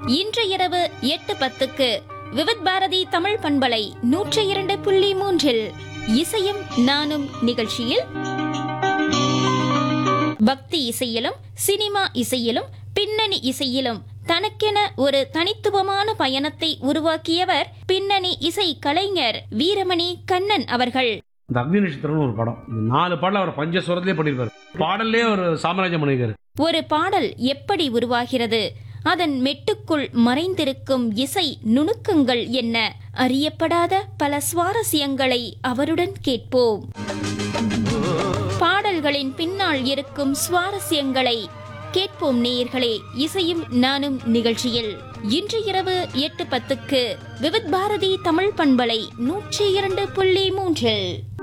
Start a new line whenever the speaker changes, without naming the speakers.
இன்று இரவு எட்டு பத்துக்கு விவித் பாரதி தமிழ் பண்பலை நூற்றி இரண்டு புள்ளி மூன்றில் இசையும் நானும் நிகழ்ச்சியில் பக்தி இசையிலும் சினிமா இசையிலும் பின்னணி இசையிலும் தனக்கென ஒரு தனித்துவமான பயணத்தை உருவாக்கியவர் பின்னணி இசை கலைஞர் வீரமணி கண்ணன் அவர்கள்
இந்த அக்னி நட்சத்திரம்னு ஒரு படம் இந்த நாலு பாடல அவர் பஞ்சஸ்வரத்திலே பண்ணியிருப்பாரு பாடல்லே ஒரு சாம்ராஜ்யம் பண்ணியிருக்காரு
ஒரு பாடல் எப்படி உருவாகிறது அதன் மெட்டுக்குள் மறைந்திருக்கும் இசை நுணுக்கங்கள் என்ன அறியப்படாத பல சுவாரஸ்யங்களை அவருடன் கேட்போம் பாடல்களின் பின்னால் இருக்கும் சுவாரஸ்யங்களை கேட்போம் நேயர்களே இசையும் நானும் நிகழ்ச்சியில் இன்று இரவு எட்டு பத்துக்கு விவித் பாரதி தமிழ் பண்பலை நூற்றி இரண்டு புள்ளி மூன்றில்